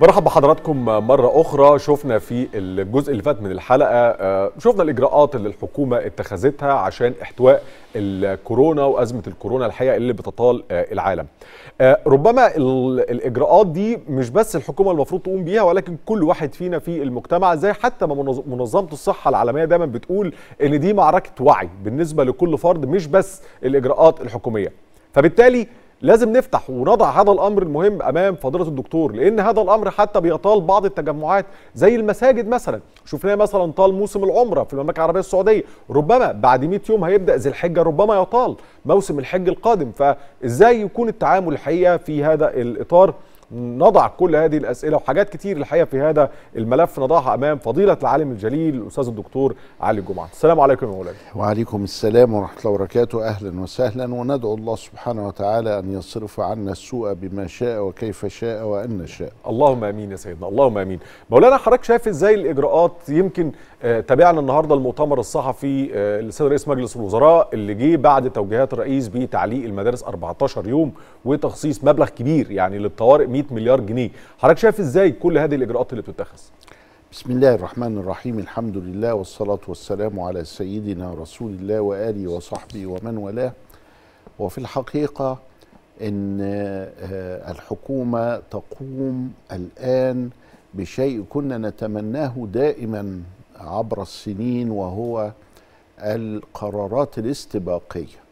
برحب بحضراتكم مرة أخرى شفنا في الجزء اللي فات من الحلقة شفنا الإجراءات اللي الحكومة اتخذتها عشان احتواء الكورونا وأزمة الكورونا الحقيقة اللي بتطال العالم ربما الإجراءات دي مش بس الحكومة المفروض تقوم بيها ولكن كل واحد فينا في المجتمع زي حتى ما منظمة الصحة العالمية دايما بتقول إن دي معركة وعي بالنسبة لكل فرد مش بس الإجراءات الحكومية فبالتالي لازم نفتح ونضع هذا الامر المهم امام فضيله الدكتور لان هذا الامر حتى بيطال بعض التجمعات زي المساجد مثلا شفناه مثلا طال موسم العمره في المملكه العربيه السعوديه ربما بعد 100 يوم هيبدا ذي الحجه ربما يطال موسم الحج القادم فازاي يكون التعامل الحقيقه في هذا الاطار نضع كل هذه الاسئله وحاجات كتير الحقيقه في هذا الملف نضعها امام فضيله العالم الجليل الاستاذ الدكتور علي الجمعه السلام عليكم يا مولانا وعليكم السلام ورحمه الله وبركاته اهلا وسهلا وندعو الله سبحانه وتعالى ان يصرف عنا السوء بما شاء وكيف شاء وان شاء اللهم امين يا سيدنا اللهم امين مولانا حضرتك شايف ازاي الاجراءات يمكن آه تابعنا النهارده المؤتمر الصحفي آه لسيد رئيس مجلس الوزراء اللي جه بعد توجيهات الرئيس بتعليق المدارس 14 يوم وتخصيص مبلغ كبير يعني للطوارئ 100 مليار جنيه حضرتك شايف ازاي كل هذه الاجراءات اللي بتتخذ بسم الله الرحمن الرحيم الحمد لله والصلاة والسلام على سيدنا رسول الله وآله وصحبه ومن والاه وفي الحقيقة أن الحكومة تقوم الآن بشيء كنا نتمناه دائما عبر السنين وهو القرارات الاستباقية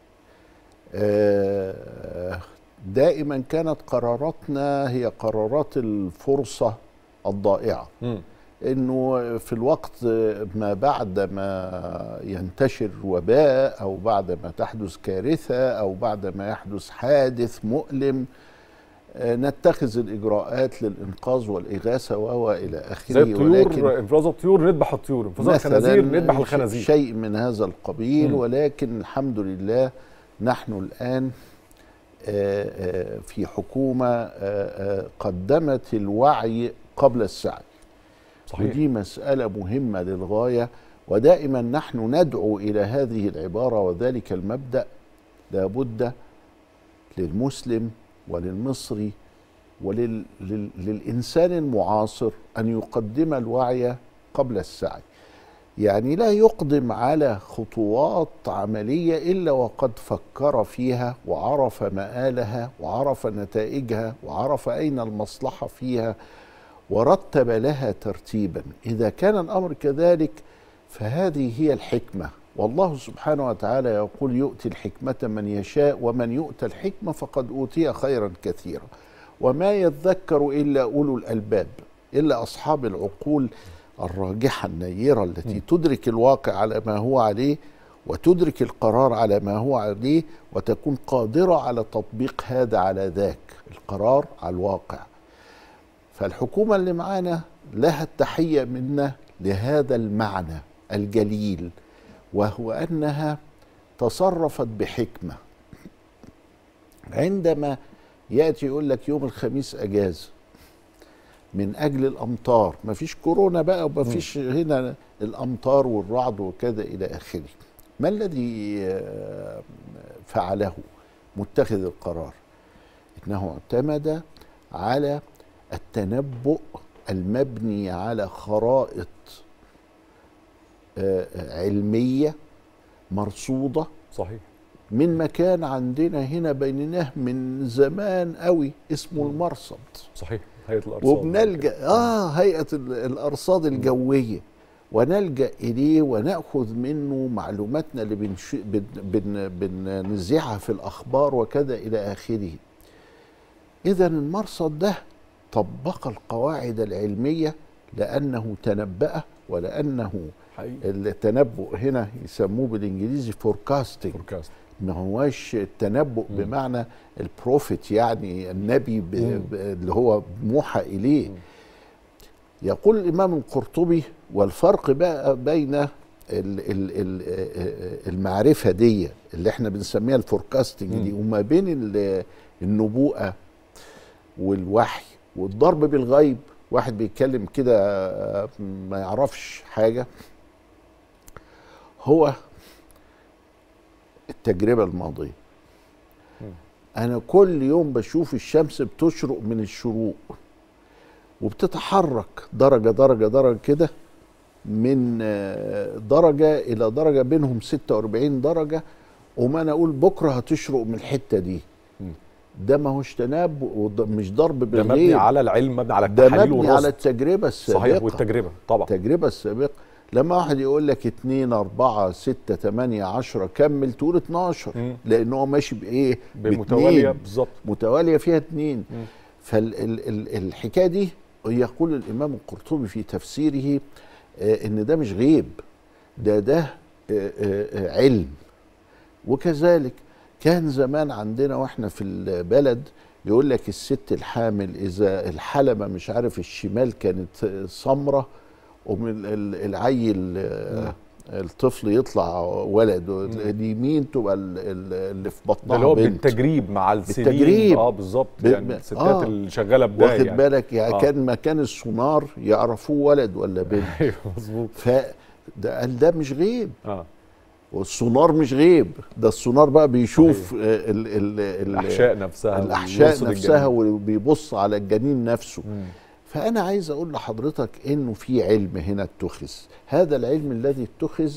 دائما كانت قراراتنا هي قرارات الفرصة الضائعة م. انه في الوقت ما بعد ما ينتشر وباء او بعد ما تحدث كارثة او بعد ما يحدث حادث مؤلم نتخذ الاجراءات للانقاذ والاغاثه والى اخره زي الطيور ولكن انفراز الطيور نذبح الطيور انفراز الخنازير نذبح الخنازير شيء من هذا القبيل م. ولكن الحمد لله نحن الان في حكومة قدمت الوعي قبل السعي صحيح. ودي مسألة مهمة للغاية ودائما نحن ندعو إلى هذه العبارة وذلك المبدأ لابد للمسلم وللمصري وللإنسان المعاصر أن يقدم الوعي قبل السعي يعني لا يقدم على خطوات عمليه الا وقد فكر فيها وعرف مآلها وعرف نتائجها وعرف اين المصلحه فيها ورتب لها ترتيبا اذا كان الامر كذلك فهذه هي الحكمه والله سبحانه وتعالى يقول يؤتي الحكمه من يشاء ومن يؤتى الحكمه فقد اوتي خيرا كثيرا وما يذكر الا اولو الالباب الا اصحاب العقول الراجحة النيرة التي م. تدرك الواقع على ما هو عليه وتدرك القرار على ما هو عليه وتكون قادرة على تطبيق هذا على ذاك القرار على الواقع فالحكومة اللي معانا لها التحية منا لهذا المعنى الجليل وهو أنها تصرفت بحكمة عندما يأتي يقول لك يوم الخميس أجازة من اجل الامطار ما فيش كورونا بقى وما فيش هنا الامطار والرعد وكذا الى اخره ما الذي فعله متخذ القرار انه اعتمد على التنبؤ المبني على خرائط علميه مرصوده صحيح من مكان عندنا هنا بينناه من زمان قوي اسمه المرصد صحيح هيئه الارصاد وبنلجا اه هيئه الارصاد الجويه ونلجا اليه وناخذ منه معلوماتنا اللي بنش... بن... بن... بنذيعها في الاخبار وكذا الى اخره اذا المرصد ده طبق القواعد العلميه لانه تنبأ ولانه حقيقي. التنبؤ هنا يسموه بالانجليزي فوركاستنج فوركاست ما هواش التنبؤ م. بمعنى البروفيت يعني النبي ب... ب... اللي هو موحى اليه م. يقول الامام القرطبي والفرق بقى بين ال... ال... ال... المعرفه دي اللي احنا بنسميها الفوركاستنج دي وما بين ال... النبوءه والوحي والضرب بالغيب واحد بيتكلم كده ما يعرفش حاجه هو التجربة الماضية أنا كل يوم بشوف الشمس بتشرق من الشروق وبتتحرك درجة درجة درجة كده من آه، درجة إلى درجة بينهم 46 درجة وما أنا أقول بكرة هتشرق من الحتة دي مم. ده ما هوش تناب ومش ضرب ده مبني بالغيب على العلم مبني على ده التحاليل مبني على والرصد التجربة السابقة صحيح والتجربه طبعا التجربة السابقة لما واحد يقول لك 2 4 6 8 10 كمل تقول 12 مم. لأن هو ماشي بإيه؟ بمتواليه باتنين. بالظبط متوالية فيها اتنين مم. فالحكاية دي يقول الإمام القرطبي في تفسيره آه، إن ده مش غيب ده ده آه، آه، آه، علم وكذلك كان زمان عندنا واحنا في البلد يقول لك الست الحامل اذا الحلمه مش عارف الشمال كانت سمره ومن ال- العيل آه، الطفل يطلع ولد اليمين تبقى ال- ال- اللي في ده بطنها اللي هو بنت بالتجريب مع السنين بالتجريب. اه بالظبط ب- يعني ب- الستات آه. اللي شغاله بده واخد يعني بالك يعني آه. كان مكان السونار يعرفوه ولد ولا بنت ايوه مظبوط فده قال ده مش غيب اه والسونار مش غيب ده السونار بقى بيشوف آه، ال ال ال الاحشاء نفسها الاحشاء ويرصد نفسها الجنين. وبيبص على الجنين نفسه مم. فانا عايز اقول لحضرتك انه في علم هنا اتخذ هذا العلم الذي اتخذ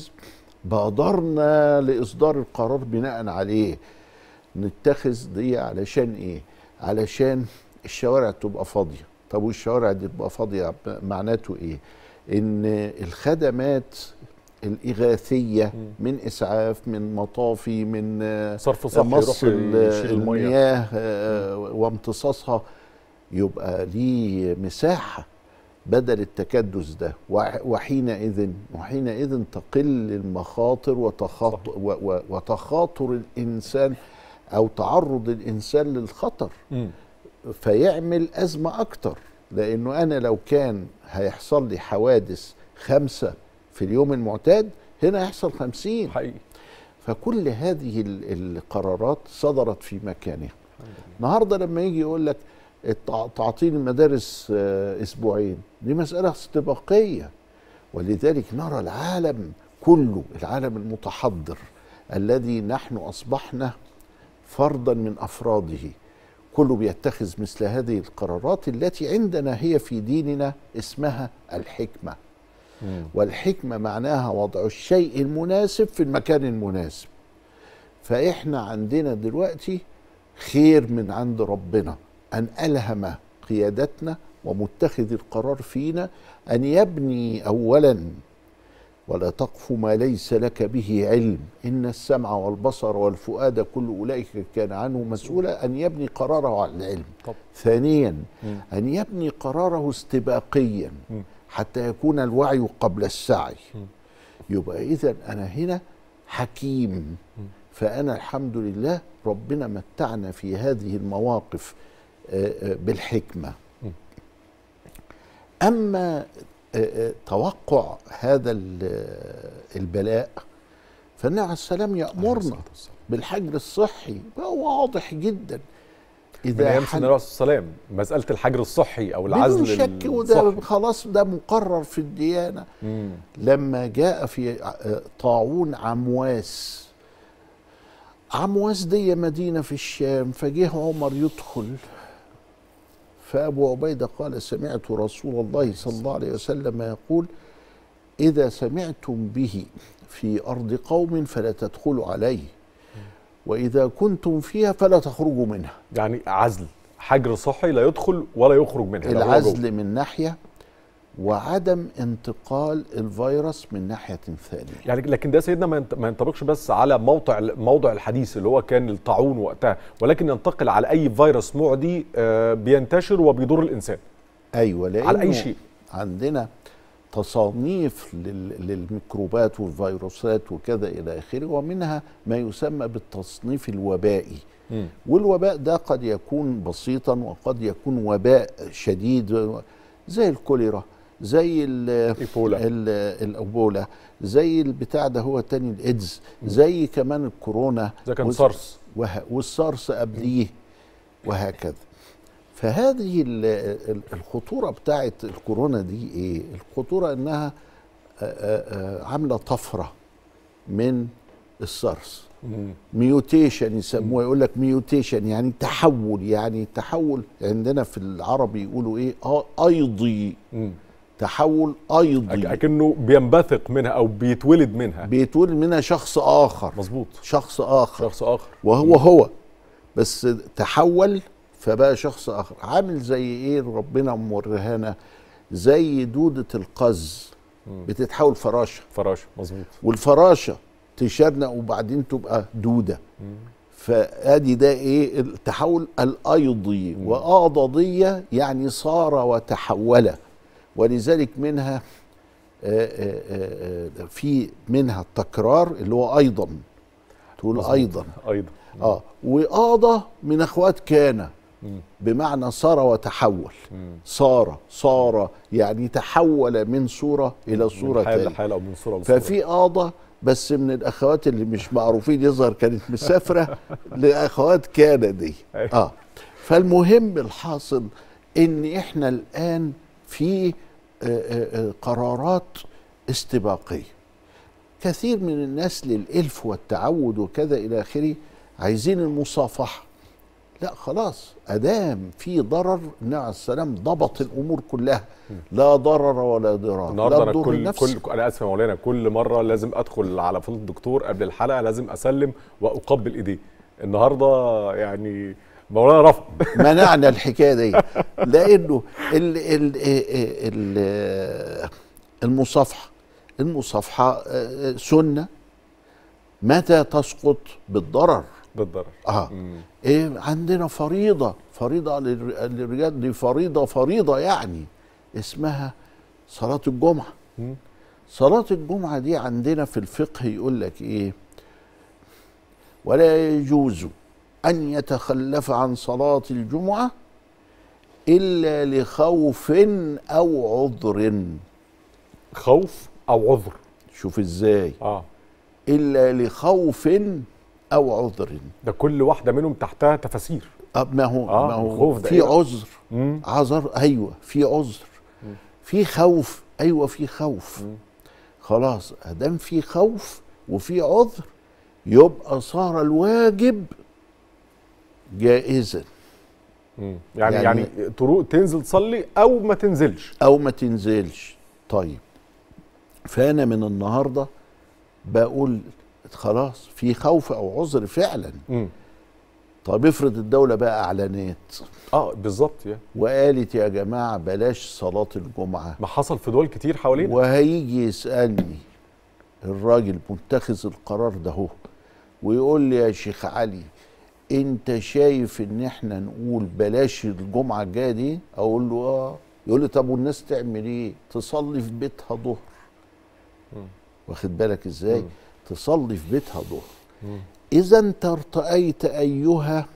بادرنا لاصدار القرار بناء عليه نتخذ دي علشان ايه علشان الشوارع تبقى فاضيه طب والشوارع دي تبقى فاضيه معناته ايه ان الخدمات الاغاثيه مم. من اسعاف من مطافي من آه، صرف صحي مص يروح ال- يشيل الميه المياه آه، وامتصاصها يبقى ليه مساحة بدل التكدس ده وح- وحينئذ وحينئذ تقل المخاطر وتخاطر, و و وتخاطر الإنسان أو تعرض الإنسان للخطر مم. فيعمل أزمة أكتر لأنه أنا لو كان هيحصل لي حوادث خمسة في اليوم المعتاد هنا يحصل خمسين حقيقي فكل هذه ال- القرارات صدرت في مكانها النهارده لما يجي يقول لك التع- تعطيل المدارس آه، اسبوعين دي مساله استباقيه ولذلك نرى العالم كله العالم المتحضر الذي نحن اصبحنا فردا من افراده كله بيتخذ مثل هذه القرارات التي عندنا هي في ديننا اسمها الحكمه مم. والحكمة معناها وضع الشيء المناسب في المكان المناسب فإحنا عندنا دلوقتي خير من عند ربنا أن ألهم قيادتنا ومتخذ القرار فينا أن يبني أولا ولا تقف ما ليس لك به علم إن السمع والبصر والفؤاد كل أولئك كان عنه مسؤولا أن يبني قراره على العلم طب ثانيا مم. أن يبني قراره استباقيا مم. حتى يكون الوعي قبل السعي مم. يبقى إذا أنا هنا حكيم فأنا الحمد لله ربنا متعنا في هذه المواقف آه، آه، بالحكمة مم. أما آه، آه، توقع هذا ال- البلاء فالنبي عليه السلام عليه يأمرنا الصلاة والسلام. بالحجر الصحي هو واضح جدا من ايام حد- سيدنا الرسول صلى الله عليه وسلم مساله الحجر الصحي او بدون العزل شك وده الصحي. خلاص ده مقرر في الديانة مم. لما جاء في آه، طاعون عمواس عمواس دي مدينة في الشام فجه عمر يدخل فأبو عبيدة قال سمعت رسول الله صلى الله عليه وسلم يقول إذا سمعتم به في أرض قوم فلا تدخلوا عليه وإذا كنتم فيها فلا تخرجوا منها يعني عزل حجر صحي لا يدخل ولا يخرج منها لو هو جوه. العزل من ناحية وعدم انتقال الفيروس من ناحية ثانية يعني لكن ده سيدنا ما ينط- ما ينطبقش بس على موضع موضع الحديث اللي هو كان الطاعون وقتها ولكن ينتقل على اي فيروس معدي آه، بينتشر وبيضر الانسان ايوه لانه على اي شيء عندنا تصانيف لل- للميكروبات والفيروسات وكذا الى اخره ومنها ما يسمى بالتصنيف الوبائي مم. والوباء ده قد يكون بسيطا وقد يكون وباء شديد زي الكوليرا زي ال إيبولا. ال الاوبولا زي البتاع ده هو تاني الايدز زي كمان الكورونا ده كان وز- سارس وه- والسارس قبليه وهكذا فهذه ال- ال- الخطوره بتاعت الكورونا دي ايه الخطوره انها آه، آه، آه، عامله طفره من السارس ميوتيشن يسموها يقول لك ميوتيشن يعني تحول يعني تحول عندنا في العربي يقولوا ايه آه، ايضي مم. تحول أك- ايضي اكنه بينبثق منها او بيتولد منها بيتولد منها شخص اخر مظبوط شخص اخر شخص اخر وهو هو بس تحول فبقى شخص اخر عامل زي ايه ربنا موريهانا زي دودة القز بتتحول فراشة فراشه مظبوط والفراشة تشرنق وبعدين تبقى دودة فادي ده ايه التحول الايضي واضضية يعني صار وتحول ولذلك منها آه، آه، آه، آه، في منها التكرار اللي هو ايضا تقول مظبوط. ايضا ايضا اه وآضة من اخوات كان مم. بمعنى صار وتحول مم. صار صار يعني تحول من صورة إلى صورة من حال تانية لحال او من صوره لصوره ففي آضة بس من الأخوات اللي مش معروفين يظهر كانت مسافرة لأخوات كان دي أيوة. آه فالمهم الحاصل إن إحنا الآن في آه، آه، آه، قرارات استباقية كثير من الناس للإلف والتعود وكذا إلى آخره عايزين المصافحة لا خلاص أدام في ضرر النبي عليه السلام ضبط الأمور كلها لا ضرر ولا ضرار النهارده لا انا تضر كل نفسك كل انا اسف يا مولانا كل مره لازم ادخل على فضيله الدكتور قبل الحلقه لازم اسلم واقبل ايديه النهارده يعني مولانا رفض منعنا الحكايه دي لانه ال ال ال المصافحه المصافحه آه، سنه متى تسقط بالضرر بالضرر اه مم. إيه عندنا فريضه فريضه للر- للرجال دي فريضه فريضه يعني اسمها صلاه الجمعه مم. صلاة الجمعة دي عندنا في الفقه يقول لك إيه ولا يجوز أن يتخلف عن صلاة الجمعة إلا لخوف أو عذر خوف او عذر شوف إزاي اه إلا لخوف أو عذر ده كل واحده منهم تحتها تفاسير طب ما هو آه، ما هو الخوف ده في إيه؟ عذر مم. عذر أيوه في عذر في خوف أيوه في خوف خلاص ادام في خوف وفي عذر يبقى صار الواجب جائزا مم. يعني يعني- يعني تروق تنزل تصلي او ما تنزلش او ما تنزلش طيب فانا من النهارده بقول خلاص في خوف او عذر فعلا مم. طب افرض الدوله بقى اعلانات اه بالظبط يعني وقالت يا جماعه بلاش صلاه الجمعه ما حصل في دول كتير حوالينا وهيجي يسالني الراجل متخذ القرار ده هو ويقول لي يا شيخ علي انت شايف ان احنا نقول بلاش الجمعه الجايه دي اقول له اه يقول لي طب والناس تعمل ايه تصلي في بيتها ظهر واخد بالك ازاي مم. تصلي في بيتها ظهر مم. اذا انت ارتأيت ايها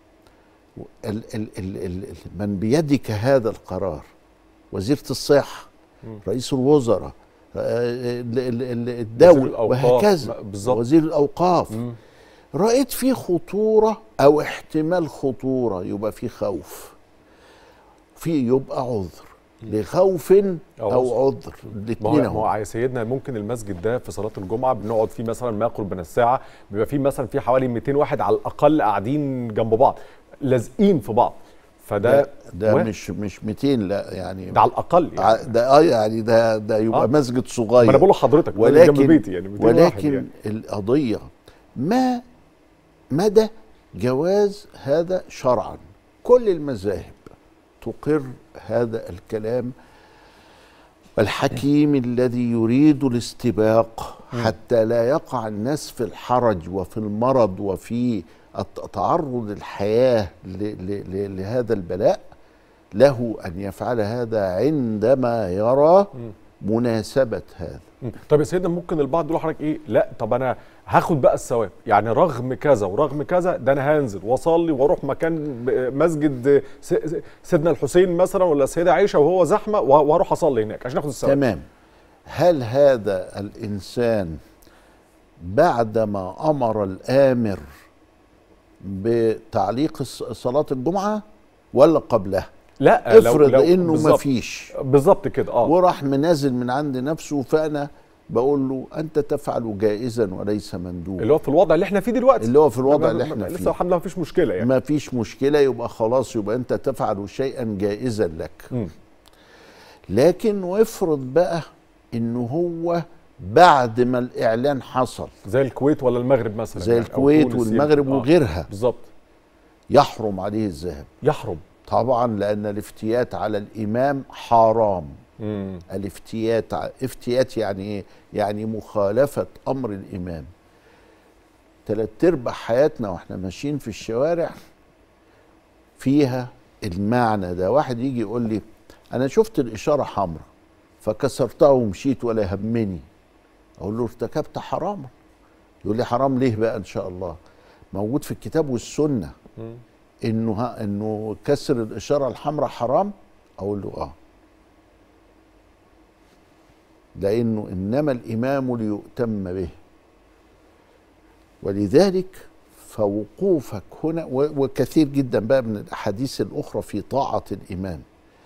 ال ال ال ال ال من بيدك هذا القرار وزيرة الصحة مم. رئيس الوزراء آه، ال- ال- ال- وزير الدولة الأوقاف. وهكذا بالظبط. وزير الأوقاف مم. رأيت فيه خطورة أو احتمال خطورة يبقى فيه خوف في يبقى عذر لخوف أو أو عذر ما هو الاثنين ما هو اهو يا سيدنا ممكن المسجد ده في صلاه الجمعه بنقعد فيه مثلا ما يقرب من الساعه بيبقى فيه مثلا فيه حوالي 200 واحد على الاقل قاعدين جنب بعض لازقين في بعض فده ده, ده واحد. مش مش 200 لا يعني ده على الاقل ع- يعني ده اه يعني ده ده يبقى آه. مسجد صغير ما انا بقول لحضرتك ده ولكن جنب بيتي يعني 200 واحد ولكن يعني. القضية ما مدى جواز هذا شرعا كل المذاهب تقر هذا الكلام والحكيم الذي يريد الاستباق حتى لا يقع الناس في الحرج وفي المرض وفي الت- تعرض الحياة ل- ل- ل- لهذا البلاء له أن يفعل هذا عندما يرى مناسبة هذا مم. طب يا سيدنا ممكن البعض يقول لحضرتك ايه لا طب انا هاخد بقى الثواب يعني رغم كذا ورغم كذا ده انا هنزل واصلي واروح مكان ب- مسجد س- س- سيدنا الحسين مثلا ولا السيده عائشه وهو زحمه و- واروح اصلي هناك عشان اخد الثواب تمام هل هذا الإنسان بعدما أمر الآمر بتعليق الص- صلاة الجمعة ولا قبلها لا افرض انه ما بالظبط- فيش بالظبط كده اه وراح منازل من عند نفسه فانا بقول له انت تفعل جائزا وليس مندوبا اللي هو في الوضع اللي احنا فيه دلوقتي اللي هو في الوضع ما- اللي ما- احنا لسه فيه الحمد لله مفيش مشكله يعني ما فيش مشكله يبقى خلاص يبقى انت تفعل شيئا جائزا لك مم. لكن وافرض بقى انه هو بعد ما الاعلان حصل زي الكويت ولا المغرب مثلا زي يعني، أو الكويت تونس والمغرب يمكن. آه، وغيرها بالظبط يحرم عليه الذهاب يحرم طبعا لان الافتيات على الامام حرام مم. الافتيات ع- افتيات يعني ايه يعني مخالفه امر الامام تلات ارباع حياتنا واحنا ماشيين في الشوارع فيها المعنى ده واحد يجي يقول لي انا شفت الاشاره حمراء فكسرتها ومشيت ولا يهمني اقول له ارتكبت حراما يقول لي حرام ليه بقى ان شاء الله موجود في الكتاب والسنه مم. انه ها انه كسر الاشاره الحمراء حرام اقول له اه لانه انما الامام ليؤتم به ولذلك فوقوفك هنا و- وكثير جدا بقى من الاحاديث الاخرى في طاعه الامام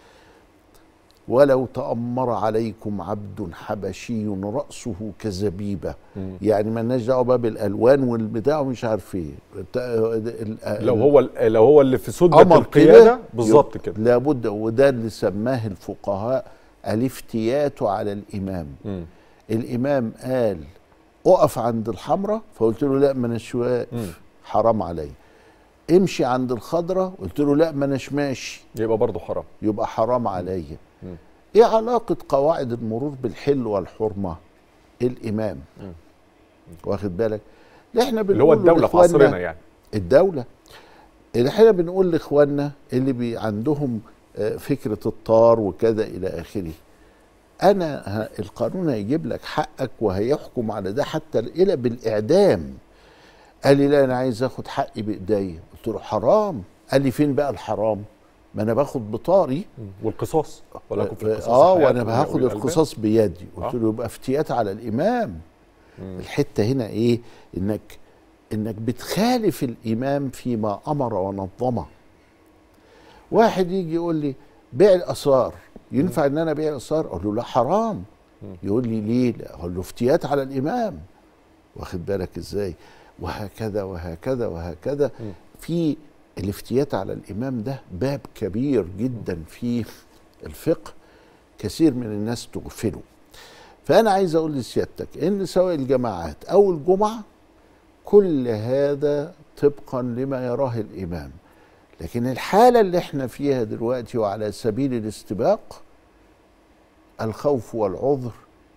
ولو تأمر عليكم عبد حبشي رأسه كزبيبة مم. يعني مالناش دعوه بقى بالالوان والبتاع ومش عارف ايه الت- ال- لو هو لو هو اللي في سدة أمر القيادة كده بالظبط يبقى كده لابد وده اللي سماه الفقهاء الافتيات على الامام مم. الامام قال اقف عند الحمراء فقلت له لا ما اناش مم. واقف حرام عليا امشي عند الخضراء قلت له لا ما اناش ماشي يبقى برضه حرام يبقى حرام عليا مم. ايه علاقه قواعد المرور بالحل والحرمه الامام مم. واخد بالك لا احنا اللي هو بنقول الدولة في لإخواننا- عصرنا يعني الدولة اللي احنا بنقول لاخواننا اللي بي عندهم آه، فكرة الطار وكذا إلى آخره أنا ه- القانون هيجيب لك حقك وهيحكم على ده حتى إلى بالإعدام قال لي لا أنا عايز آخد حقي بإيديا قلت له حرام قال لي فين بقى الحرام ما أنا باخد بطاري مم. والقصاص ولكم في القصاص اه حياة وانا وأولي هاخد الألباب. القصاص بيدي قلت آه. له يبقى افتيات على الامام مم. الحته هنا ايه انك انك بتخالف الامام فيما امر ونظمه واحد يجي يقول لي بيع الاثار ينفع ان انا ابيع الاثار اقول له لا حرام يقول لي ليه لا اقول له افتيات على الامام واخد بالك ازاي وهكذا وهكذا وهكذا مم. في الافتيات على الامام ده باب كبير جدا في الفقه كثير من الناس تغفله فانا عايز اقول لسيادتك ان سواء الجماعات او الجمعه كل هذا طبقا لما يراه الامام لكن الحاله اللي احنا فيها دلوقتي وعلى سبيل الاستباق الخوف والعذر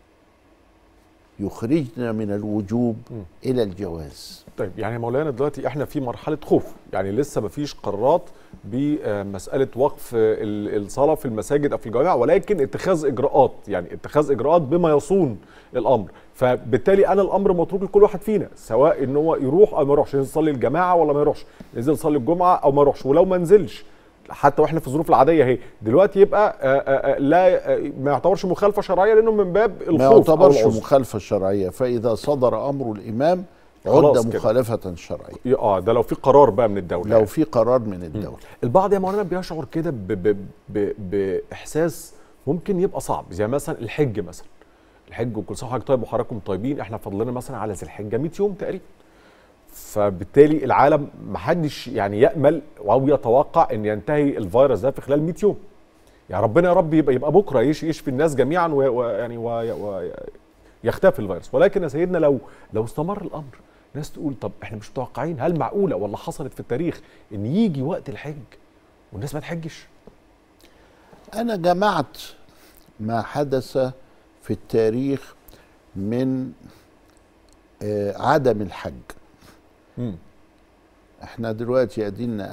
يخرجنا من الوجوب مم. الى الجواز طيب يعني يا مولانا دلوقتي احنا في مرحله خوف يعني لسه ما فيش قرارات بمساله وقف ال- الصلاه في المساجد او في الجوامع ولكن اتخاذ اجراءات يعني اتخاذ اجراءات بما يصون الامر فبالتالي انا الامر متروك لكل واحد فينا سواء ان هو يروح او ما يروحش ينزل يصلي الجماعه ولا ما يروحش ينزل يصلي الجمعه او ما يروحش ولو ما نزلش حتى واحنا في الظروف العاديه اهي دلوقتي يبقى آه، آه، آه، لا آه، ما يعتبرش مخالفه شرعيه لانه من باب الخوف ما أو يعتبرش العذر. مخالفه شرعيه فاذا صدر امر الامام خلاص عد كده. مخالفه شرعيه اه ده لو في قرار بقى من الدوله لو في قرار من الدوله البعض يا مولانا بيشعر كده ب- ب- ب- باحساس ممكن يبقى صعب زي مثلا الحج مثلا الحج وكل سنه وحضرتك طيب وحضراتكم طيبين احنا فاضلنا مثلا على ذي الحجه 100 يوم تقريبا فبالتالي العالم محدش يعني يامل او يتوقع ان ينتهي الفيروس ده في خلال 100 يوم يعني ربنا يا رب يبقى يبقى بكره يش- يشفي الناس جميعا ويعني ويختفي الفيروس ولكن يا سيدنا لو لو استمر الامر ناس تقول طب احنا مش متوقعين هل معقوله ولا حصلت في التاريخ ان يجي وقت الحج والناس ما تحجش انا جمعت ما حدث في التاريخ من آه، عدم الحج مم. احنا دلوقتي ادينا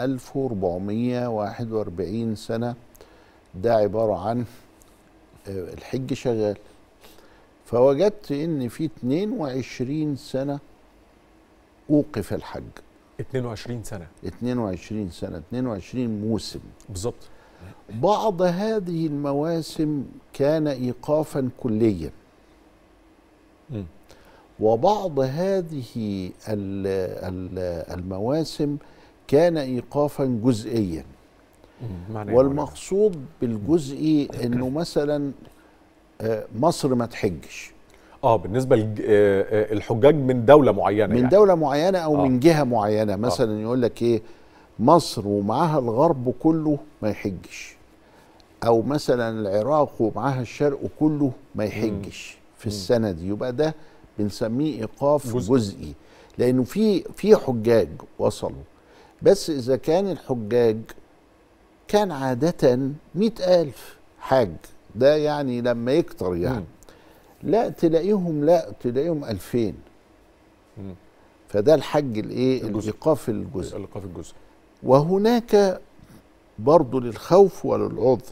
1441 سنة ده عبارة عن آه، الحج شغال فوجدت ان في 22 سنة اوقف الحج 22 سنه 22 سنة 22 موسم بالظبط بعض هذه المواسم كان ايقافا كليا مم. وبعض هذه ال- ال- المواسم كان ايقافا جزئيا مم. معنى إيه والمقصود بالجزئي انه مثلا آه، مصر ما تحجش اه بالنسبه للحجاج من دوله معينه من يعني. دوله معينه او آه. من جهه معينه مثلا يقول لك ايه مصر ومعاها الغرب كله ما يحجش او مثلا العراق ومعاها الشرق كله ما يحجش في السنه دي يبقى ده بنسميه ايقاف جزئي. جزئي لانه في في حجاج وصلوا بس اذا كان الحجاج كان عاده مئة ألف حاج ده يعني لما يكتر يعني مم. لا تلاقيهم لا تلاقيهم ألفين مم. فده الحج الايه الجزئي. الايقاف الجزئي الايقاف الجزئي وهناك برضو للخوف وللعذر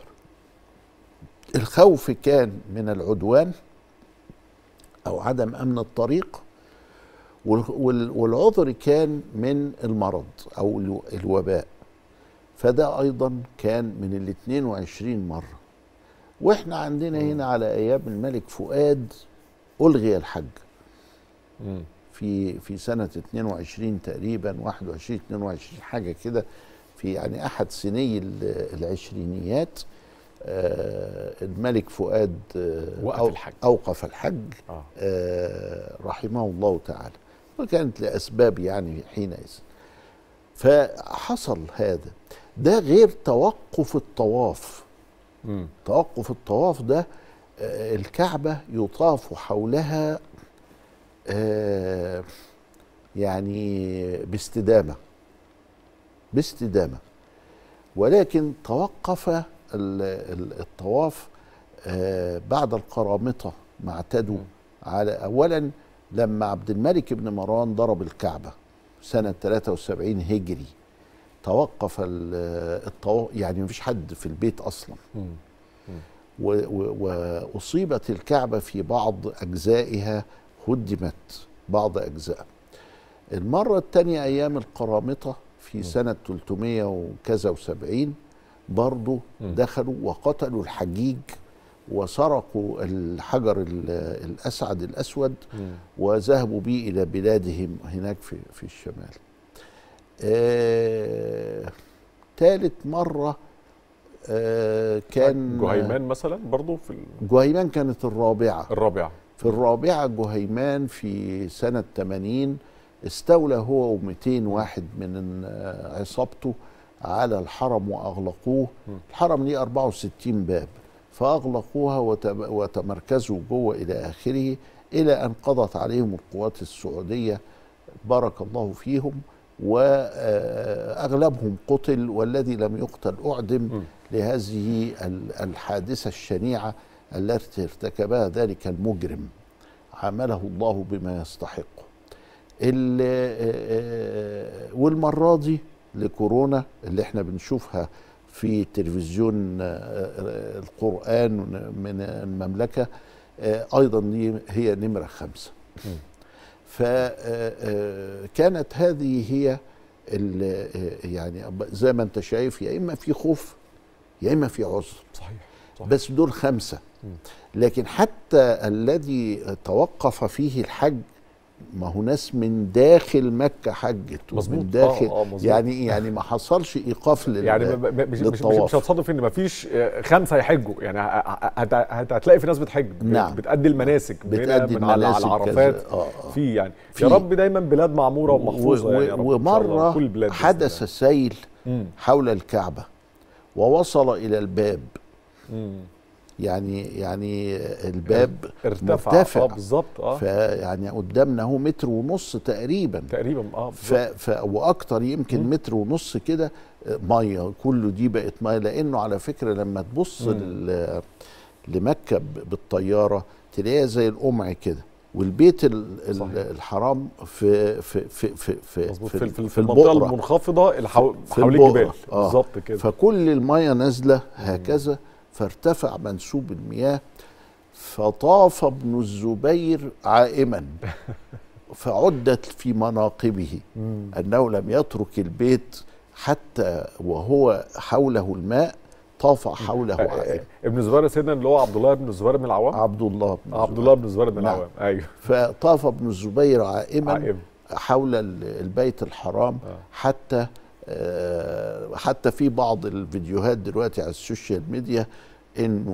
الخوف كان من العدوان او عدم امن الطريق وال- وال- والعذر كان من المرض او الو- الوباء فده ايضا كان من ال 22 مره واحنا عندنا هنا على ايام الملك فؤاد الغي الحج مم. في في سنة 22 تقريبا 21 22 حاجة كده في يعني أحد سني ال- العشرينيات آه، الملك فؤاد آه، وقف أو- الحج. أوقف الحج اه آه، رحمه الله تعالى وكانت لأسباب يعني حينئذ فحصل هذا ده غير توقف الطواف مم. توقف الطواف ده آه، الكعبة يطاف حولها آه، يعني باستدامة باستدامة ولكن توقف ال- ال- الطواف آه، بعد القرامطة ما اعتدوا على أولا لما عبد الملك بن مروان ضرب الكعبة سنة 73 هجري توقف الطواف يعني مفيش حد في البيت أصلا مم. و- و- وأصيبت الكعبة في بعض أجزائها هدمت بعض أجزائها المرة الثانية أيام القرامطة في سنة 300 وكذا وسبعين برضو مم. دخلوا وقتلوا الحجيج وسرقوا الحجر ال- الأسعد الأسود مم. وذهبوا به إلى بلادهم هناك في, في الشمال آه ثالث مرة آه كان جهيمان مثلا برضو في جهيمان كانت الرابعة الرابعه في الرابعة جهيمان في سنة 80 استولى هو و200 واحد من آه، عصابته على الحرم وأغلقوه الحرم ليه 64 باب فأغلقوها وتب- وتمركزوا جوه إلى آخره إلى أن قضت عليهم القوات السعودية بارك الله فيهم وأغلبهم قتل والذي لم يقتل أعدم مم. لهذه ال- الحادثة الشنيعة التي ارتكبها ذلك المجرم عامله الله بما يستحقه ال- آه، آه، والمرة دي لكورونا اللي احنا بنشوفها في تلفزيون آه، آه، القرآن من المملكة آه، أيضا دي هي نمرة خمسة فكانت هذه هي ال- آه، يعني زي ما انت شايف يا اما في خوف يا اما في عذر صحيح صحيح بس دول خمسة لكن حتى الذي توقف فيه الحج ما هو ناس من داخل مكة حجت مظبوط. ومن داخل آه، آه، مظبوط. يعني يعني ما حصلش ايقاف لل يعني ب- ب- مش مش, مش, للطواف. مش هتصادف ان مفيش آه، خمسه يحجوا يعني ه- ه- هت- هت- هتلاقي في ناس بتحج ب- نعم. بتأدي المناسك من هنا بتأدي من على على المناسك عرفات كذا. آه، آه. في يعني في. يا رب دايما بلاد معموره ومحفوظه يعني يا رب إن شاء الله. ومرة كل البلاد بإذن حدث الله. سيل مم. حول الكعبة ووصل إلى الباب مم. يعني يعني الباب ارتفع مرتفع اه بالظبط اه فيعني قدامنا هو متر ونص تقريبا تقريبا اه ف بالظبط. ف واكتر يمكن مم. متر ونص كده آه، ميه كله دي بقت ميه لانه على فكره لما تبص مم. لل- لمكه ب- بالطياره تلاقيها زي القمع كده والبيت ال- ال- صحيح. الحرام في في في في في, مظبوط في, في, في, في في المنطقه البقرة. المنخفضه اللي حو... في حوالين البقرة. الجبال آه. بالظبط كده فكل الميه نازله هكذا فارتفع منسوب المياه فطاف ابن الزبير عائما فعدت في مناقبه مم. انه لم يترك البيت حتى وهو حوله الماء طاف حوله آه، عائما ابن الزبير سيدنا اللي هو عبد الله بن الزبير بن العوام عبد الله بن آه، عبد الزبير. الله بن الزبير بن نعم. العوام ايوه فطاف ابن الزبير عائما عائم. حول ال- البيت الحرام آه. حتى آه، حتى في بعض الفيديوهات دلوقتي على السوشيال ميديا انه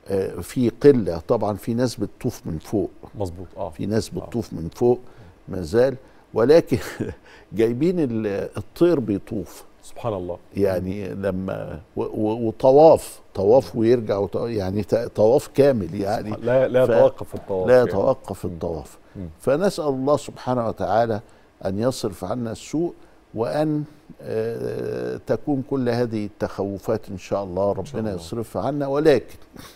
آه، في قله طبعا في ناس بتطوف من فوق مظبوط اه في ناس بتطوف من فوق ما زال ولكن جايبين ال- الطير بيطوف سبحان الله يعني لما و- و- وطواف طواف ويرجع وط- يعني ت- طواف كامل يعني لا لا ف- يتوقف الطواف لا يعني. يتوقف الطواف مم. فنسأل الله سبحانه وتعالى أن يصرف عنا السوء وأن آه، تكون كل هذه التخوفات إن شاء الله شاء ربنا الله. يصرفها عنا ولكن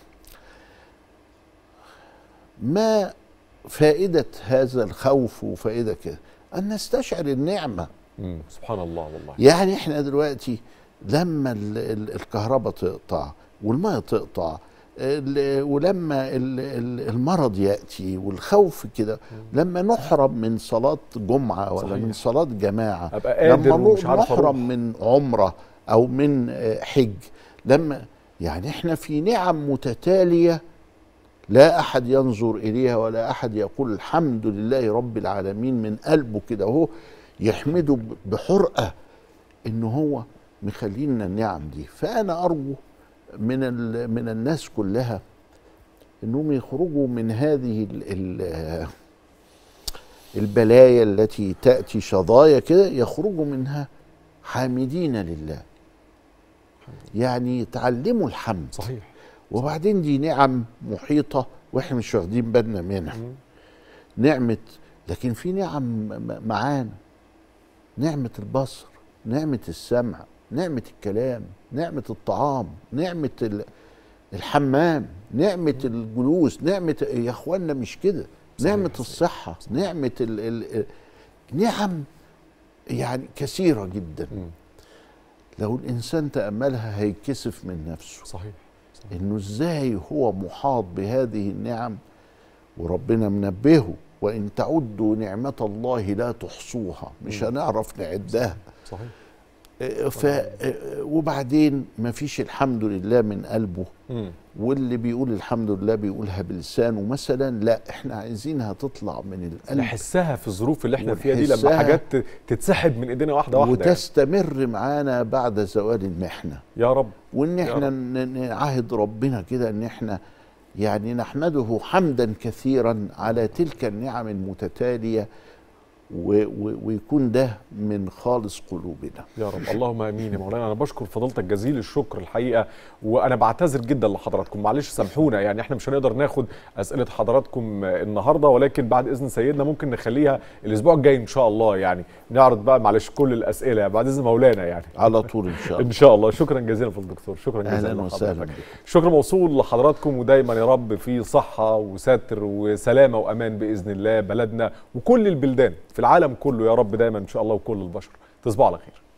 ما فائدة هذا الخوف وفائدة كده أن نستشعر النعمة مم. سبحان الله والله يعني احنا دلوقتي لما ال- ال- الكهرباء تقطع والميه تقطع ال- ولما ال- ال- المرض ياتي والخوف كده لما نحرم من صلاه جمعه ولا صحيح. من صلاه جماعه ابقى قادر لما ومش عارف اروح نحرم من عمره او من آه، حج لما يعني احنا في نعم متتاليه لا احد ينظر اليها ولا احد يقول الحمد لله رب العالمين من قلبه كده اهو يحمده ب- بحرقه ان هو مخلينا النعم دي فانا ارجو من ال- من الناس كلها انهم يخرجوا من هذه ال ال البلايا التي تاتي شظايا كده يخرجوا منها حامدين لله يعني يتعلموا الحمد صحيح وبعدين دي نعم محيطه واحنا مش واخدين بالنا منها مم. نعمه لكن في نعم م- معانا نعمه البصر نعمه السمع نعمه الكلام نعمه الطعام نعمه ال- الحمام نعمه الجلوس نعمه يا اخوانا مش كده صحيح، نعمه صحيح. الصحه نعمه ال ال نعم يعني كثيره جدا مم. لو الانسان تاملها هيكسف من نفسه صحيح صحيح. انه ازاي هو محاط بهذه النعم وربنا منبهه وان تعدوا نعمه الله لا تحصوها مش مم. هنعرف نعدها صحيح آه، ف آه، وبعدين ما فيش الحمد لله من قلبه مم. واللي بيقول الحمد لله بيقولها بلسانه مثلا لا احنا عايزينها تطلع من القلب نحسها في الظروف اللي احنا فيها دي لما ونحسها حاجات ت- تتسحب من ايدينا واحده واحده يعني. وتستمر معانا بعد زوال المحنه يا رب وان يا احنا رب. ن- نعاهد ربنا كده ان احنا يعني نحمده حمدا كثيرا على تلك النعم المتتاليه و و ويكون ده من خالص قلوبنا يا رب اللهم امين يا مولانا انا بشكر فضيلتك جزيل الشكر الحقيقه وانا بعتذر جدا لحضراتكم معلش سامحونا يعني احنا مش هنقدر ناخد اسئله حضراتكم النهارده ولكن بعد اذن سيدنا ممكن نخليها الاسبوع الجاي ان شاء الله يعني نعرض بقى معلش كل الاسئله بعد اذن مولانا يعني على طول ان شاء ان الله شاء الله شكرا جزيلا فضل الدكتور شكرا جزيلا اهلا وسهلا لحضرتك. بك شكر موصول لحضراتكم ودايما يا رب في صحة وستر وسلامة وأمان بإذن الله بلدنا وكل البلدان في العالم كله يا رب دايما إن شاء الله وكل البشر تصبحوا على خير